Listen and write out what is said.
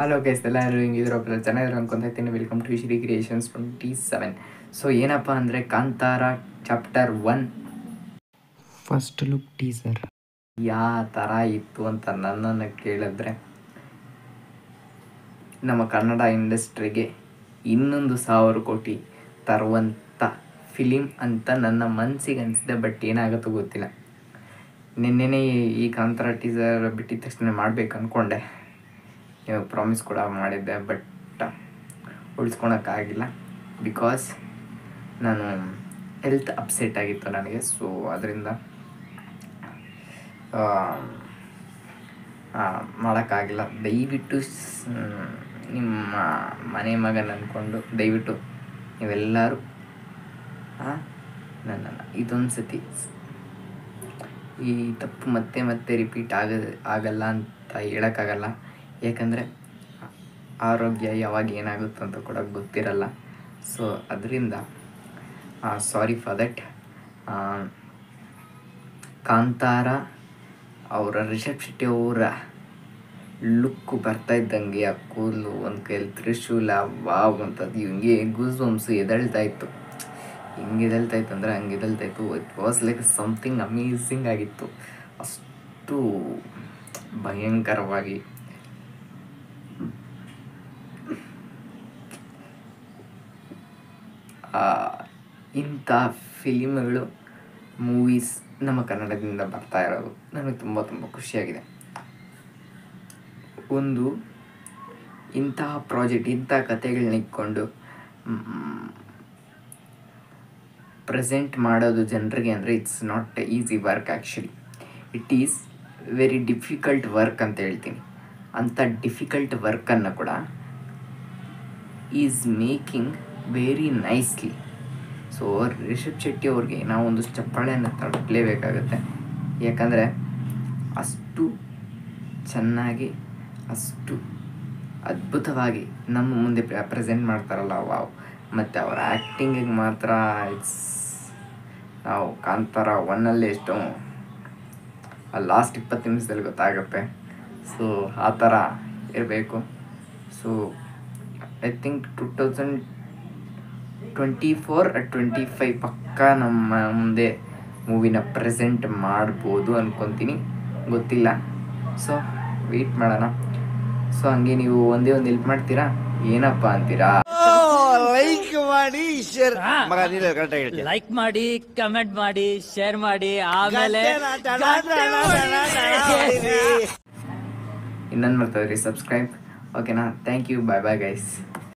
hello guys ಎಲ್ಲರೂ ಹಿಂಗಿದ್ರೊಬ್ಬರು ಚೆನ್ನಾಗಿದ್ರು ಅನ್ಕೊಂತೀನಿ welcome to Shri creations twenty seven so ಏನಪ್ಪ ಅಂದರೆ Kantara chapter one first look teaser ಯಾವ ಥರ ಇತ್ತು ಅಂತ ನನ್ನನ್ನು ಕೇಳಿದ್ರೆ ನಮ್ಮ ಕನ್ನಡ ಇಂಡಸ್ಟ್ರಿಗೆ ಇನ್ನೊಂದು ಸಾವಿರ ಕೋಟಿ ತರುವಂಥ ಫಿಲಿಮ್ ಅಂತ ನನ್ನ ಮನಸ್ಸಿಗೆ ಅನಿಸಿದೆ ಬಟ್ ಏನಾಗುತ್ತೋ ಗೊತ್ತಿಲ್ಲ ನಿನ್ನೆನೇ ಈ ಕಾಂತಾರ ಟೀಸರ್ ಬಿಟ್ಟಿದ ತಕ್ಷಣ ಮಾಡ್ಬೇಕು ಅಂದ್ಕೊಂಡೆ ಇವಾಗ ಪ್ರಾಮಿಸ್ ಕೂಡ ಮಾಡಿದ್ದೆ ಬಟ್ ಉಳಿಸ್ಕೊಳಕ್ಕಾಗಿಲ್ಲ ಬಿಕಾಸ್ ನಾನು ಹೆಲ್ತ್ ಅಪ್ಸೆಟ್ ಆಗಿತ್ತು ನನಗೆ ಸೊ ಅದರಿಂದ ಮಾಡೋಕ್ಕಾಗಿಲ್ಲ ದಯವಿಟ್ಟು ಸ್- ನಿಮ್ಮ ಮನೆ ಮಗನ ಅಂದ್ಕೊಂಡು ದಯವಿಟ್ಟು ನೀವೆಲ್ಲರೂ ನನ್ನನ್ನು ಇದೊಂದು ಸತಿ ಈ ತಪ್ಪು ಮತ್ತೆ ಮತ್ತೆ ರಿಪೀಟ್ ಆಗ ಆಗಲ್ಲ ಅಂತ ಹೇಳೋಕ್ಕಾಗಲ್ಲ ಯಾಕಂದರೆ ಆರೋಗ್ಯ ಯಾವಾಗ ಏನಾಗುತ್ತೆ ಅಂತ ಕೂಡ ಗೊತ್ತಿರಲ್ಲ ಸೊ ಅದರಿಂದ ಸಾರಿ ಫಾರ್ ದಟ್ ಕಾಂತಾರ ಅವರ ರಿಷಬ್ ಶೆಟ್ಟಿ ಅವರ ಲುಕ್ಕು ಬರ್ತಾ ಇದ್ದಂಗೆ ಆ ಕೂದಲು ಒಂದು ಕೈಯಲ್ಲಿ ತ್ರಿಶೂಲ ವಾವ್ ಅಂತದ್ದು ಹಿಂಗೆ ಗೂಸ್ ಬಂಪ್ಸು ಎದಳ್ತಾ ಇತ್ತು ಹಿಂಗೆ ಎದಳ್ತಾ ಇತ್ತು ಅಂದರೆ ಹಂಗೆ ಎದಳ್ತಾ ಇತ್ತು it was like something amazing ಆಗಿತ್ತು ಅಷ್ಟು ಭಯಂಕರವಾಗಿ ಆ, ಇಂಥ ಫಿಲಿಮ್ಗಳು ಮೂವೀಸ್ ನಮ್ಮ ಕನ್ನಡದಿಂದ ಬರ್ತಾ ಇರೋದು ನನಗೆ ತುಂಬ ತುಂಬ ಖುಷಿಯಾಗಿದೆ ಒಂದು ಇಂತಹ ಪ್ರಾಜೆಕ್ಟ್ ಇಂಥ ಕಥೆಗಳನ್ನ ಇಟ್ಕೊಂಡು ಪ್ರೆಸೆಂಟ್ ಮಾಡೋದು ಜನರಿಗೆ ಅಂದರೆ it's not easy work actually it is very difficult work ಅಂತ ಹೇಳ್ತೀನಿ ಅಂಥ ಡಿಫಿಕಲ್ಟ್ ವರ್ಕನ್ನು ಕೂಡ is making very nicely so Rishab Shetty ಅವ್ರಿಗೆ ನಾವು ಒಂದು ಚಪ್ಪಾಳೆಯನ್ನು ತಟ್ಟಲೇಬೇಕಾಗತ್ತೆ ಯಾಕಂದರೆ ಅಷ್ಟು ಚೆನ್ನಾಗಿ ಅಷ್ಟು ಅದ್ಭುತವಾಗಿ ನಮ್ಮ ಮುಂದೆ ಪ್ರೆಸೆಂಟ್ ಮಾಡ್ತಾರಲ್ಲ ವಾವ್ ಮತ್ತು ಅವರ ಆ್ಯಕ್ಟಿಂಗಿಗೆ ಮಾತ್ರ ಇಟ್ಸ್ ನಾವು ಕಾಂತಾರ ಒನ್ನಲ್ಲೇ ಎಷ್ಟು ಆ ಲಾಸ್ಟ್ ಇಪ್ಪತ್ತು ನಿಮಿಷದಲ್ಲಿ ಗೊತ್ತಾಗುತ್ತೆ ಸೊ ಆ ಥರ ಇರಬೇಕು so I think two thousand twenty four twenty five ಪಕ್ಕ ನಮ್ಮ ಮುಂದೆ ಮೂವಿನ ಪ್ರೆಸೆಂಟ್ ಮಾಡ್ಬೋದು ಅನ್ಕೊತೀನಿ ಗೊತ್ತಿಲ್ಲ ಸೊ ವೆಯ್ಟ್ ಮಾಡೋಣ ಸೊ ಹಂಗೆ ನೀವು ಒಂದೇ ಒಂದು ಹೆಲ್ಪ್ ಮಾಡ್ತೀರಾ ಏನಪ್ಪ ಅಂತೀರಾ ಲೈಕ್ ಮಾಡಿ ಶೇರ್ ಮಗ ನೀನು ಕರೆಕ್ಟ್ ಹೇಳ್ತೀನಿ ಲೈಕ್ ಮಾಡಿ ಕಮೆಂಟ್ ಮಾಡಿ ಶೇರ್ ಮಾಡಿ ಆಮೇಲೆ ಇನ್ನೊಂದು ಮಾಡ್ತಾವ್ರಿ ಸಬ್ಸ್ಕ್ರೈಬ್ ಓಕೆನಾ thank you bye bye guys